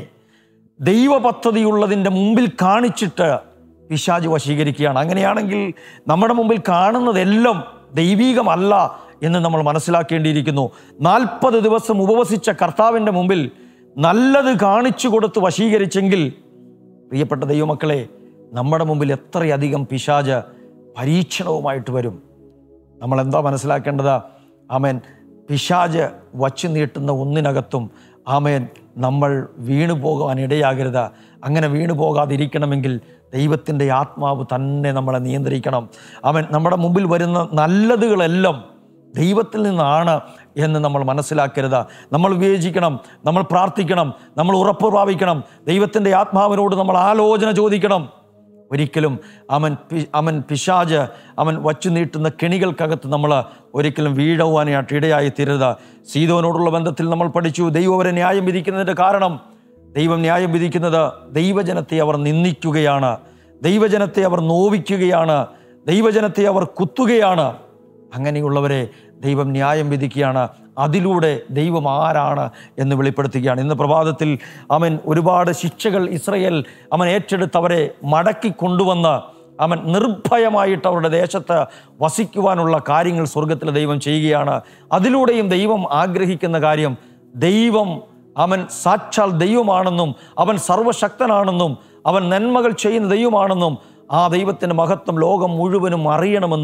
ദൈവപദ്ധതിയുള്ളതിൻ്റെ മുമ്പിൽ കാണിച്ചിട്ട് പിശാജ് വശീകരിക്കുകയാണ് അങ്ങനെയാണെങ്കിൽ നമ്മുടെ മുമ്പിൽ കാണുന്നതെല്ലാം ദൈവീകമല്ല എന്ന് നമ്മൾ മനസ്സിലാക്കേണ്ടിയിരിക്കുന്നു നാൽപ്പത് ദിവസം ഉപവസിച്ച കർത്താവിൻ്റെ മുമ്പിൽ നല്ലത് കാണിച്ചു കൊടുത്ത് വശീകരിച്ചെങ്കിൽ പ്രിയപ്പെട്ട ദൈവമക്കളെ നമ്മുടെ മുമ്പിൽ എത്രയധികം പിശാജ് പരീക്ഷണവുമായിട്ട് വരും നമ്മൾ എന്താ മനസ്സിലാക്കേണ്ടത് ആമേൻ പിശാജ് വച്ചു നീട്ടുന്ന ഒന്നിനകത്തും ആമേൻ നമ്മൾ വീണു പോകാൻ ഇടയാകരുത് അങ്ങനെ വീണു പോകാതിരിക്കണമെങ്കിൽ ദൈവത്തിൻ്റെ ആത്മാവ് തന്നെ നമ്മളെ നിയന്ത്രിക്കണം അവൻ നമ്മുടെ മുമ്പിൽ വരുന്ന നല്ലതുകളെല്ലാം ദൈവത്തിൽ നിന്നാണ് എന്ന് നമ്മൾ മനസ്സിലാക്കരുത് നമ്മൾ വിവേചിക്കണം നമ്മൾ പ്രാർത്ഥിക്കണം നമ്മൾ ഉറപ്പ് പ്രാപിക്കണം ദൈവത്തിൻ്റെ ആത്മാവിനോട് നമ്മൾ ആലോചന ചോദിക്കണം ഒരിക്കലും അവൻ പി അവൻ പിശാജ് അവൻ വച്ചു നീട്ടുന്ന കെണികൾക്കകത്ത് നമ്മൾ ഒരിക്കലും വീഴുവാനായിട്ട് ഇടയായി തീരരുത് സീതോനോടുള്ള ബന്ധത്തിൽ നമ്മൾ പഠിച്ചു ദൈവം അവരെ ന്യായം വിധിക്കുന്നതിൻ്റെ കാരണം ദൈവം ന്യായം വിധിക്കുന്നത് ദൈവജനത്തെ അവർ നിന്ദിക്കുകയാണ് ദൈവജനത്തെ അവർ നോവിക്കുകയാണ് ദൈവജനത്തെ അവർ കുത്തുകയാണ് അങ്ങനെയുള്ളവരെ ദൈവം ന്യായം വിധിക്കുകയാണ് അതിലൂടെ ദൈവം ആരാണ് എന്ന് വെളിപ്പെടുത്തുകയാണ് ഇന്ന് പ്രഭാതത്തിൽ അവൻ ഒരുപാട് ശിക്ഷകൾ ഇസ്രയേൽ അവൻ ഏറ്റെടുത്തവരെ മടക്കി കൊണ്ടുവന്ന് അവൻ നിർഭയമായിട്ട് അവരുടെ ദേശത്ത് വസിക്കുവാനുള്ള കാര്യങ്ങൾ സ്വർഗത്തിൽ ദൈവം ചെയ്യുകയാണ് അതിലൂടെയും ദൈവം ആഗ്രഹിക്കുന്ന കാര്യം ദൈവം അവൻ സാക്ഷാൽ ദൈവമാണെന്നും അവൻ സർവശക്തനാണെന്നും അവൻ നന്മകൾ ചെയ്യുന്ന ദൈവമാണെന്നും ആ ദൈവത്തിൻ്റെ മഹത്വം ലോകം മുഴുവനും അറിയണമെന്നും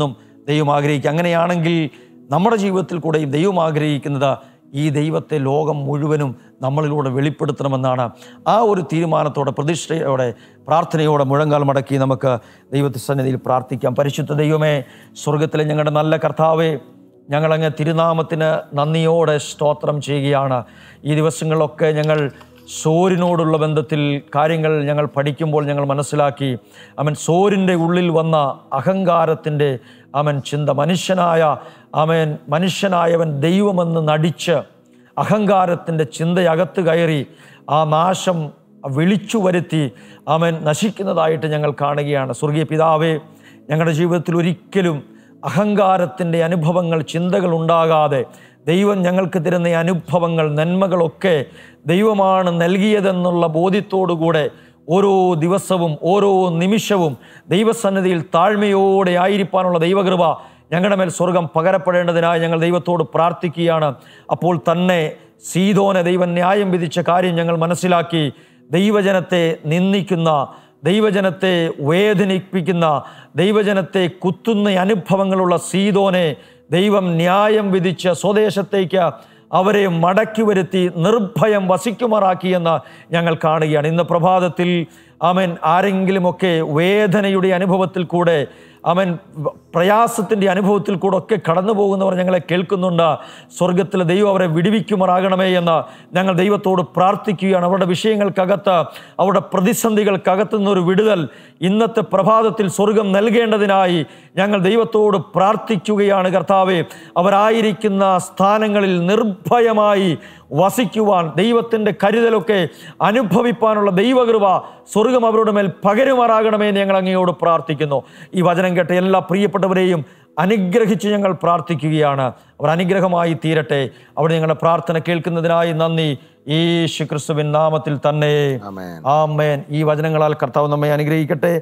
ദൈവം ആഗ്രഹിക്കുക അങ്ങനെയാണെങ്കിൽ നമ്മുടെ ജീവിതത്തിൽ കൂടെയും ദൈവം ആഗ്രഹിക്കുന്നത് ഈ ദൈവത്തെ ലോകം മുഴുവനും നമ്മളിലൂടെ വെളിപ്പെടുത്തണമെന്നാണ് ആ ഒരു തീരുമാനത്തോടെ പ്രതിഷ്ഠയോടെ പ്രാർത്ഥനയോടെ മുഴങ്കാൽ മടക്കി നമുക്ക് ദൈവത്തെ സന്നിധിയിൽ പ്രാർത്ഥിക്കാം പരിശുദ്ധ ദൈവമേ സ്വർഗത്തിലെ ഞങ്ങളുടെ നല്ല കർത്താവേ ഞങ്ങളങ്ങ് തിരുനാമത്തിന് നന്ദിയോടെ സ്തോത്രം ചെയ്യുകയാണ് ഈ ദിവസങ്ങളിലൊക്കെ ഞങ്ങൾ സോരിനോടുള്ള ബന്ധത്തിൽ കാര്യങ്ങൾ ഞങ്ങൾ പഠിക്കുമ്പോൾ ഞങ്ങൾ മനസ്സിലാക്കി അവൻ സോരിൻ്റെ ഉള്ളിൽ വന്ന അഹങ്കാരത്തിൻ്റെ അവൻ ചിന്ത മനുഷ്യനായ അവൻ മനുഷ്യനായവൻ ദൈവമെന്ന് നടിച്ച് അഹങ്കാരത്തിൻ്റെ ചിന്തയകത്ത് കയറി ആ നാശം വിളിച്ചു വരുത്തി അവൻ നശിക്കുന്നതായിട്ട് ഞങ്ങൾ കാണുകയാണ് സ്വർഗീയ പിതാവേ ഞങ്ങളുടെ ജീവിതത്തിൽ ഒരിക്കലും അഹങ്കാരത്തിൻ്റെ അനുഭവങ്ങൾ ചിന്തകൾ ഉണ്ടാകാതെ ദൈവം ഞങ്ങൾക്ക് തരുന്ന ഈ അനുഭവങ്ങൾ നന്മകളൊക്കെ ദൈവമാണ് നൽകിയതെന്നുള്ള ബോധ്യത്തോടുകൂടെ ഓരോ ദിവസവും ഓരോ നിമിഷവും ദൈവസന്നിധിയിൽ താഴ്മയോടെ ആയിരിക്കാനുള്ള ദൈവകൃപ ഞങ്ങളുടെ മേൽ സ്വർഗം പകരപ്പെടേണ്ടതിനായി ഞങ്ങൾ ദൈവത്തോട് പ്രാർത്ഥിക്കുകയാണ് അപ്പോൾ തന്നെ സീതോനെ ദൈവം ന്യായം വിധിച്ച കാര്യം ഞങ്ങൾ മനസ്സിലാക്കി ദൈവജനത്തെ നിന്ദിക്കുന്ന ദൈവജനത്തെ വേദനിപ്പിക്കുന്ന ദൈവജനത്തെ കുത്തുന്ന അനുഭവങ്ങളുള്ള സീതോനെ ദൈവം ന്യായം വിധിച്ച് സ്വദേശത്തേക്ക് അവരെ മടക്കി വരുത്തി നിർഭയം വസിക്കുമാറാക്കിയെന്ന് ഞങ്ങൾ കാണുകയാണ് ഇന്ന് പ്രഭാതത്തിൽ അവൻ ആരെങ്കിലുമൊക്കെ വേദനയുടെ അനുഭവത്തിൽ കൂടെ അവൻ പ്രയാസത്തിൻ്റെ അനുഭവത്തിൽ കൂടെ ഒക്കെ കടന്നു പോകുന്നവർ ഞങ്ങളെ കേൾക്കുന്നുണ്ട് സ്വർഗത്തിലെ ദൈവം അവരെ വിടുവിക്കുമാറാകണമേ എന്ന് ഞങ്ങൾ ദൈവത്തോട് പ്രാർത്ഥിക്കുകയാണ് അവരുടെ വിഷയങ്ങൾക്കകത്ത് അവരുടെ പ്രതിസന്ധികൾക്കകത്തു നിന്നൊരു വിടുതൽ ഇന്നത്തെ പ്രഭാതത്തിൽ സ്വർഗം നൽകേണ്ടതിനായി ഞങ്ങൾ ദൈവത്തോട് പ്രാർത്ഥിക്കുകയാണ് കർത്താവെ അവരായിരിക്കുന്ന സ്ഥാനങ്ങളിൽ നിർഭയമായി വസിക്കുവാൻ ദൈവത്തിൻ്റെ കരുതലൊക്കെ അനുഭവിപ്പാനുള്ള ദൈവകൃപ സ്വർഗം അവരുടെ മേൽ പകരുമാറാകണമേ എന്ന് ഞങ്ങൾ അങ്ങയോട് പ്രാർത്ഥിക്കുന്നു ഈ വചനം കേട്ട എല്ലാ പ്രിയപ്പെട്ടവരെയും അനുഗ്രഹിച്ച് ഞങ്ങൾ പ്രാർത്ഥിക്കുകയാണ് അവർ അനുഗ്രഹമായി തീരട്ടെ അവിടെ ഞങ്ങളുടെ പ്രാർത്ഥന കേൾക്കുന്നതിനായി നന്ദി യേശു ക്രിസ്തുവിൻ നാമത്തിൽ തന്നെ ആമേൻ ആമേൻ ഈ വചനങ്ങളാൽ കർത്താവ് നമ്മെ അനുഗ്രഹിക്കട്ടെ